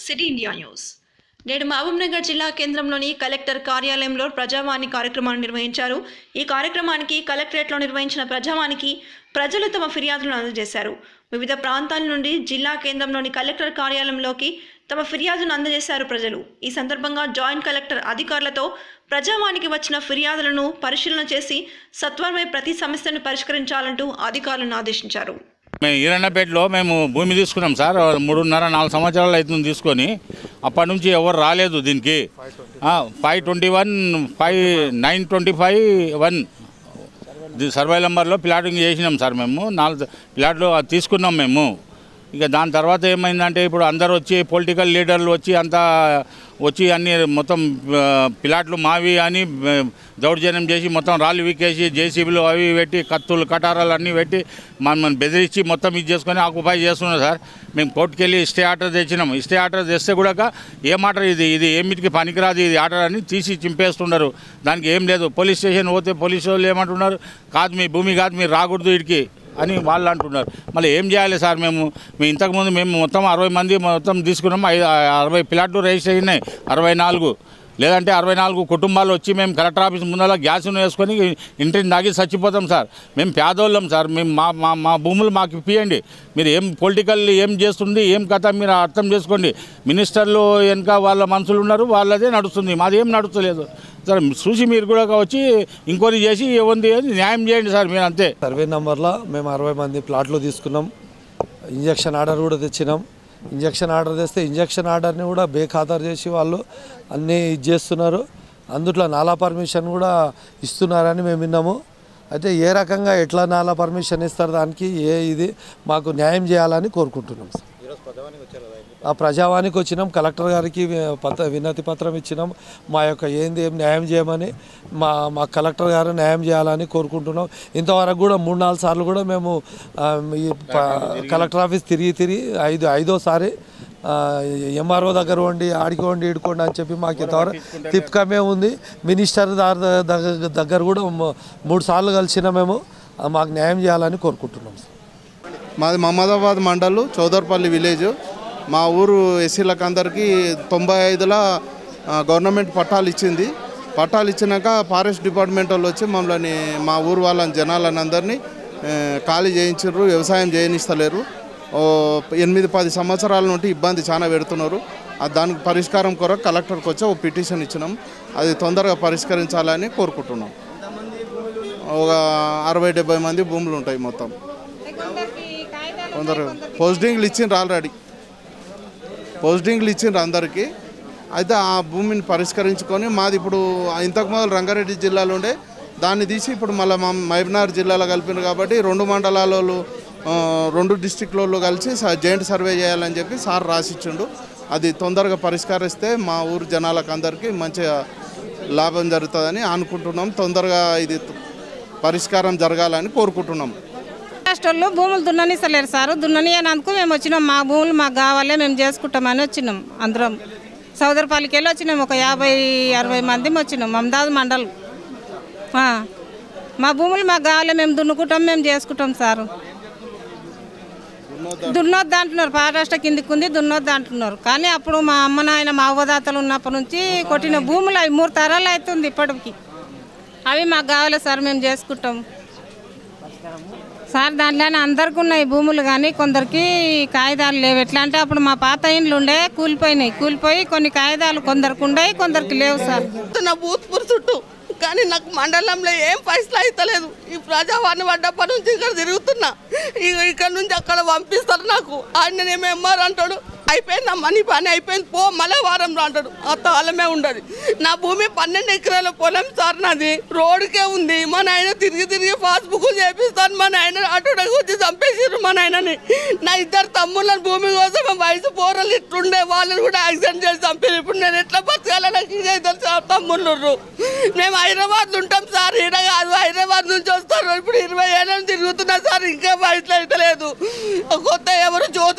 City India news నేడు మహబూబ్నగర్ జిల్లా కేంద్రంలోని కలెక్టర్ కార్యాలయంలో ప్రజావాణి కార్యక్రమాన్ని నిర్వహించారు ఈ కార్యక్రమానికి కలెక్టరేట్లో నిర్వహించిన ప్రజావానికి ప్రజలు తమ ఫిర్యాదులను అందజేశారు వివిధ ప్రాంతాల నుండి జిల్లా కేంద్రంలోని కలెక్టర్ కార్యాలయంలోకి తమ ఫిర్యాదును అందజేశారు ప్రజలు ఈ సందర్భంగా జాయింట్ కలెక్టర్ అధికారులతో ప్రజావానికి వచ్చిన ఫిర్యాదులను పరిశీలన చేసి సత్వరమే ప్రతి సమస్యను పరిష్కరించాలంటూ అధికారులను ఆదేశించారు మేము ఈరన్నపేటలో మేము భూమి తీసుకున్నాం సార్ మూడున్నర నాలుగు సంవత్సరాలు అవుతుంది తీసుకొని అప్పటి నుంచి ఎవరు రాలేదు దీనికి five twenty one five nine twenty five one survey నెంబర్లో ప్లాటింగ్ చేసినాం సార్ మేము నాలుగు ప్లాట్లు అది తీసుకున్నాం మేము ఇక దాని తర్వాత ఏమైందంటే ఇప్పుడు అందరు వచ్చి పొలిటికల్ లీడర్లు వచ్చి అంతా వచ్చి అన్ని మొత్తం ఆ, ప్లాట్లు మావి అని ఆ, దౌర్జన్యం చేసి మొత్తం రాళ్ళు వీకేసి జేసీబీలు అవి పెట్టి కత్తులు కటారాలు అన్నీ పెట్టి మనం బెదిరించి మొత్తం ఇది చేసుకొని ఆక్యుపై చేస్తున్నాం సార్ మేము కోర్టుకు వెళ్ళి స్టే ఆర్డర్ తెచ్చినాం స్టే ఆర్డర్ తెస్తే కూడా ఏం ఆర్డర్ ఇది ఇది ఏమిటికి పనికిరాదు ఇది ఆర్డర్ అని తీసి చింపేస్తున్నారు దానికి ఏం లేదు పోలీస్ స్టేషన్ పోతే పోలీసు వాళ్ళు ఏమంటున్నారు కాదు మీ భూమి కాదు మీరు రాకూడదు వీడికి అని వాళ్ళు అంటున్నారు మళ్ళీ ఏం చేయాలి సార్ మేము మేము ఇంతకుముందు మేము మొత్తం అరవై మంది మొత్తం తీసుకున్నాం ఐ- అరవై ప్లాట్లు రిజిస్టర్ అయినాయి అరవై నాలుగు లేదంటే అరవై నాలుగు కుటుంబాలు వచ్చి మేము కలెక్టర్ ఆఫీస్ ముందర గ్యాస్ను వేసుకొని ఇంటిని దాగి చచ్చిపోతాం సార్ మేము పేదోళ్ళం సార్ మేము మా మా మా భూములు మాకు ఇప్పియండి మీరు ఏం పొలిటికల్ ఏం చేస్తుంది ఏం కథ మీరు అర్థం చేసుకోండి మినిస్టర్లు వెనక వాళ్ళ మనుషులు ఉన్నారు వాళ్ళదే నడుస్తుంది మాది ఏం నడుస్తలేదు సార్ చూసి మీరు కూడా వచ్చి ఎంక్వైరీ చేసి ఏముంది అని న్యాయం చేయండి సార్ మీరు అంతే సర్వే నెంబర్లో మేము అరవై మంది ప్లాట్లు తీసుకున్నాం ఇంజక్షన్ ఆర్డర్ కూడా తెచ్చినాం ఇంజక్షన్ ఆర్డర్ తెస్తే ఇంజక్షన్ ఆర్డర్ని కూడా బేఖాతరు చేసి వాళ్ళు అన్నీ ఇది చేస్తున్నారు అందుట్లో నాలా పర్మిషన్ కూడా ఇస్తున్నారని మేము విన్నాము అయితే ఏ రకంగా ఎట్లా నాలా పర్మిషన్ ఇస్తారు దానికి ఏ ఇది మాకు న్యాయం చేయాలని కోరుకుంటున్నాం సార్ ఆ ప్రజావానికి వచ్చినాం కలెక్టర్ గారికి వి- పత్ర వినతి పత్రం ఇచ్చినాం మా యొక్క ఏంది ఏం న్యాయం చేయమని మా మా కలెక్టర్ గారు న్యాయం చేయాలని కోరుకుంటున్నాం ఇంతవరకు కూడా మూడు నాలుగు సార్లు కూడా మేము ఆ, ఈ ప- కలెక్టర్ ఆఫీస్ తిరిగి తిరిగి ఐదు ఐదోసారి ఎంఆర్ఓ దగ్గర ఉండి ఆడుకోండి ఈడుకోండి అని చెప్పి మాకు ఇంతవరకు తిప్పకమే ఉంది మినిస్టర్ దారి దగ్గర దగ్గర కూడా మ- మూడు సార్లు కలిసిన మేము ఆ, మాకు న్యాయం చేయాలని కోరుకుంటున్నాం సార్ మాది మహమ్మదాబాద్ మండలు చౌదర్పల్లి విలేజ్ మా ఊరు ఎస్సీలకు అందరికీ తొంభై ఐదులో ఆ, గవర్నమెంట్ పట్టాలు ఇచ్చింది పట్టాలు ఇచ్చినాక ఫారెస్ట్ డిపార్ట్మెంట్ వాళ్ళు వచ్చి మమ్మల్ని మా ఊరు వాళ్ళని జనాలని అందరినీ ఆ, ఖాళీ చేయించారు వ్యవసాయం చేయనిస్తలేరు ఓ ఎనిమిది పది సంవత్సరాల నుండి ఇబ్బంది చాలా పెడుతున్నారు ఆ దానికి పరిష్కారం కొరకు కలెక్టర్కి వచ్చి ఒక పిటిషన్ ఇచ్చినాం అది తొందరగా పరిష్కరించాలని కోరుకుంటున్నాం ఒక అరవై డెబ్బై మంది భూములు ఉంటాయి మొత్తం కొందరు పోస్టింగ్లు ఇచ్చిండ్రు ఆల్రెడీ పోస్టింగ్లు ఇచ్చిండ్రు అందరికీ అయితే ఆ భూమిని పరిష్కరించుకొని మాది ఇప్పుడు ఇంతకు మొదలు రంగారెడ్డి జిల్లాలో ఉండే దాన్ని తీసి ఇప్పుడు మళ్ళీ మా మైబనార్ జిల్లాలో కలిపిండ్రు కాబట్టి రెండు మండలాలలో ఆ, రెండు డిస్టిక్లలో కలిసి స- జాయింట్ సర్వే చేయాలని చెప్పి సార్ రాసిచ్చిండు అది తొందరగా పరిష్కరిస్తే మా ఊరు జనాలకు అందరికీ మంచిగా లాభం జరుగుతుందని అనుకుంటున్నాం తొందరగా ఇది పరిష్కారం జరగాలని కోరుకుంటున్నాం రాష్ట్రంలో భూములు దున్ననిస్తలేరు సార్ దున్ననియనందుకు మేము వచ్చినాం మా భూములు మాకు కావాలి మేము చేసుకుంటామని వచ్చినాం అందరం సౌదరపల్లికి వెళ్ళి వచ్చినాం ఒక యాభై అరవై మంది వచ్చినాం అమదాబాద్ మండల్ ఆ. మా భూములు మాకు కావాలి మేము దున్నుకుంటాం మేము చేసుకుంటాం సార్ దున్నొద్దు అంటున్నారు పారాష్ట్ర కిందికి ఉంది దున్నొద్దు అంటున్నారు కానీ అప్పుడు మా అమ్మ నాయన మా అవ్వదాతలు ఉన్నప్పటి నుంచి కొట్టిన భూములు అవి మూడు తరాలు అవుతుంది ఇప్పటికి అవి మాకు కావాలి సార్ మేము చేసుకుంటాం సార్ దాంట్లోనే అందరికి ఉన్నాయి భూములు కానీ కొందరికి కాగితాలు లేవు ఎట్లా అంటే అప్పుడు మా పాత ఇండ్లు ఉండే కూలిపోయినాయి కూలిపోయి కొన్ని కాగితాలు కొందరికి ఉన్నాయి కొందరికి లేవు సార్ నా భూత్పూర్ చుట్టూ కానీ నాకు మండలంలో ఏం పైసలు అవుతలేదు ఈ ప్రజావాణి పడ్డప్పటి నుంచి ఇక్కడ తిరుగుతున్నా ఇక ఇక్కడ నుంచి అక్కడ పంపిస్తారు నాకు ఆయన నేను ఎంఆర్ అంటాడు అయిపోయింది అమ్మ నీ పని అయిపోయింది పో మళ్ళీ వారం రా అంటాడు ఆ తాళమే ఉండదు నా భూమి పన్నెండు ఎకరాల పొలం సార్ నాది రోడ్డుకే ఉంది మా నాయన తిరిగి తిరిగి పాస్బుక్ చేపిస్తాను మా నాయన అటు వచ్చి చంపేసారు మా నాయనని నా ఇద్దరు తమ్ముళ్ళని భూమి కోసం మా వయసు పోరలు ఇట్లుండే వాళ్ళని కూడా యాక్సిడెంట్ చేసి చంపారు ఇప్పుడు నేను ఎట్లా బతకాలి నాకు ఇంకా ఇద్దరు చా- తమ్ముళ్ళు ఉర్రు. మేము హైదరాబాద్ ఉంటాం సార్ ఈడ కాదు హైదరాబాద్ నుంచి వస్తారు ఇప్పుడు ఇరవై ఏళ్ళ నుంచి తిరుగుతున్నా సార్ ఇంకా వయసులో అయితే లేదు కొత్త ఎవరు జ్యోతి మేడం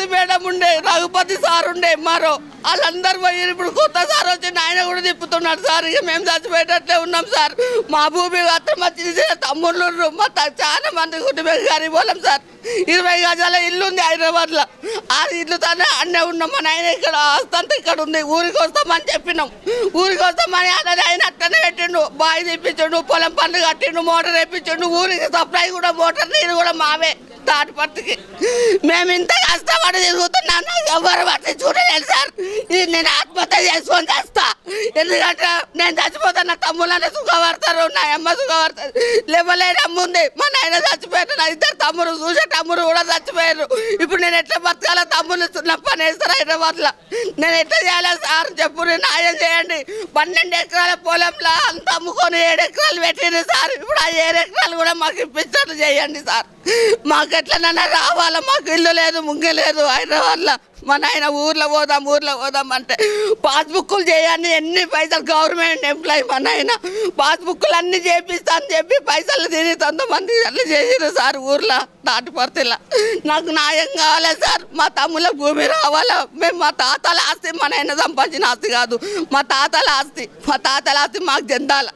ఉండే రఘుపతి సార్ ఉండే మరో వాళ్ళందరూ పోయి ఇప్పుడు కొత్త సార్ వచ్చి ఆయన కూడా తిప్పుతున్నాడు సార్ ఇక మేము చచ్చిపోయేటట్లే ఉన్నాం సార్ మా భూమి మాత్రం మా చిన్న తమ్ముళ్ళు ఉన్నారు. మా త- చాలా మంది కుటుంబ గరీబోళ్ళం సార్ ఇరవై గజాల ఇల్లు ఉంది హైదరాబాద్లో ఆ ఇల్లు తనే అన్నే ఉన్నాం మా నాయన ఇక్కడ ఆస్తంతా ఇక్కడ ఉంది ఊరికి వస్తామని చెప్పినాం ఊరికి వస్తామని ఆయన ఆయన అట్లనే పెట్టిండు బావి తెప్పించిండు పొలం పనులు కట్టిండు మోటార్ వేయించిండు ఊరికి సప్లై కూడా మోటార్ నీరు కూడా మావే తాటిపత్తికి మేము ఇంత కష్టపడి తిరుగుతున్నాం నాకు ఎవరు పట్టి చూడలేదు సార్ ఇది నేను ఆత్మహత్య చేసుకొని చేస్తా ఎందుకంటే నేను చచ్చిపోతా నా తమ్ముళ్ళని సుఖపడతారు నా అమ్మ సుఖపడతారు లేవలేని అమ్మ ఉంది మా నాయన చచ్చిపోయారు నా ఇద్దరు తమ్ముడు చూసే తమ్ముడు కూడా చచ్చిపోయారు ఇప్పుడు నేను ఎట్లా బతకాలో తమ్ముళ్ళు నా పని వేస్తారు హైదరాబాద్లో నేను ఎట్లా చేయాలి సార్ చెప్పు నేను న్యాయం చేయండి పన్నెండు ఎకరాల పొలంలో అంత అమ్ముకొని ఏడు ఎకరాలు పెట్టింది సార్ ఇప్పుడు ఆ ఏడు ఎకరాలు కూడా మాకు ఇప్పించినట్టు చేయండి సార్ మాకు ఎట్లనన్నా రావాలా మాకు ఇల్లు లేదు ముంగ లేదు హైదరాబాద్లో మా నాయన ఊర్లో పోదాం ఊర్లో పోదాం అంటే పాస్బుక్లు చేయండి ఎన్ని పైసలు గవర్నమెంట్ ఎంప్లాయీ మా నాయన పాస్బుక్లు అన్ని చేపిస్తా అని చెప్పి పైసలు తిని కొంతమంది అట్లా చేసిరు సార్ ఊర్లో దాటిపర్తిలా నాకు న్యాయం కావాలి సార్ మా తమ్ముల భూమి రావాలా మేము మా తాతల ఆస్తి మా నాయన సంపాదించిన ఆస్తి కాదు మా తాతల ఆస్తి మా తాతల ఆస్తి మాకు చెందాలి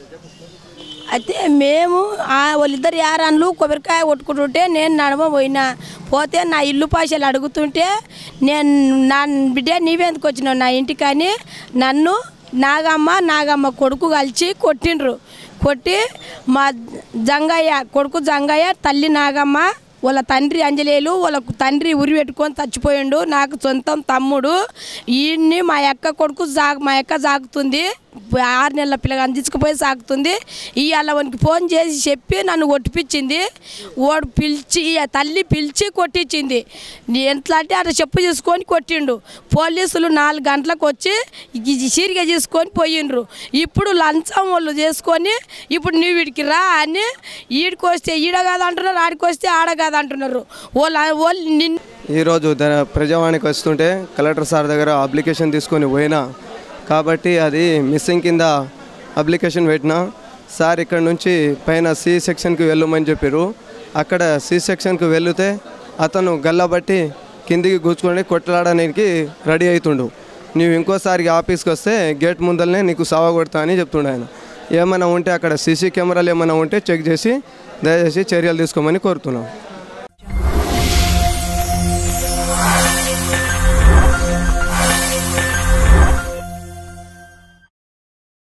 అయితే మేము ఆ వాళ్ళిద్దరు యారాన్లు కొబ్బరికాయ కొట్టుకుంటుంటే నేను నడమ పోయినా పోతే నా ఇల్లు పాషలు అడుగుతుంటే నేను నా బిడ్డ నీవెందుకు వచ్చినావు నా ఇంటికని నన్ను నాగమ్మ నాగమ్మ కొడుకు కలిసి కొట్టిండ్రు కొట్టి మా జంగయ్య కొడుకు జంగయ్య తల్లి నాగమ్మ వాళ్ళ తండ్రి అంజలేలు వాళ్ళ తండ్రి ఉరి పెట్టుకొని చచ్చిపోయిండు నాకు సొంతం తమ్ముడు ఈయన్ని మా అక్క కొడుకు జాగ్ మా అక్క జాగుతుంది ఆరు నెలల పిల్లగా తీసుకుపోయి సాగుతుంది ఇవాళ వానికి ఫోన్ చేసి చెప్పి నన్ను కొట్టిపించింది వాడు పిలిచి ఈ తల్లి పిలిచి కొట్టించింది నీ ఎట్లా అంటే అట్లా చెప్పు తీసుకొని కొట్టిండు పోలీసులు నాలుగు గంటలకు వచ్చి ఇది సీరిగా తీసుకొని పోయిండ్రు ఇప్పుడు లంచం వాళ్ళు చేసుకొని ఇప్పుడు నువ్వు వీడికి రా అని ఈడికి వస్తే ఈడ కాదంటున్నారు ఆడికి వస్తే ఆడ కాదంటున్నారు వాళ్ళు వాళ్ళు నిన్ను ఈరోజు ద ప్రజావాణికి వస్తుంటే కలెక్టర్ సార్ దగ్గర అప్లికేషన్ తీసుకొని పోయినా కాబట్టి అది మిస్సింగ్ కింద అప్లికేషన్ పెట్టినా సార్ ఇక్కడ నుంచి పైన సి సెక్షన్కి వెళ్ళమని చెప్పారు అక్కడ సి సెక్షన్కి వెళితే అతను గల్లబట్టి కిందికి కూర్చుకొని కొట్లాడడానికి రెడీ అవుతుండు నీవు ఇంకోసారి ఆఫీస్కి వస్తే గేట్ ముందరనే నీకు సావ కొడతా అని చెప్తుండే ఆయన ఏమైనా ఉంటే అక్కడ సీసీ కెమెరాలు ఏమైనా ఉంటే చెక్ చేసి దయచేసి చర్యలు తీసుకోమని కోరుతున్నాం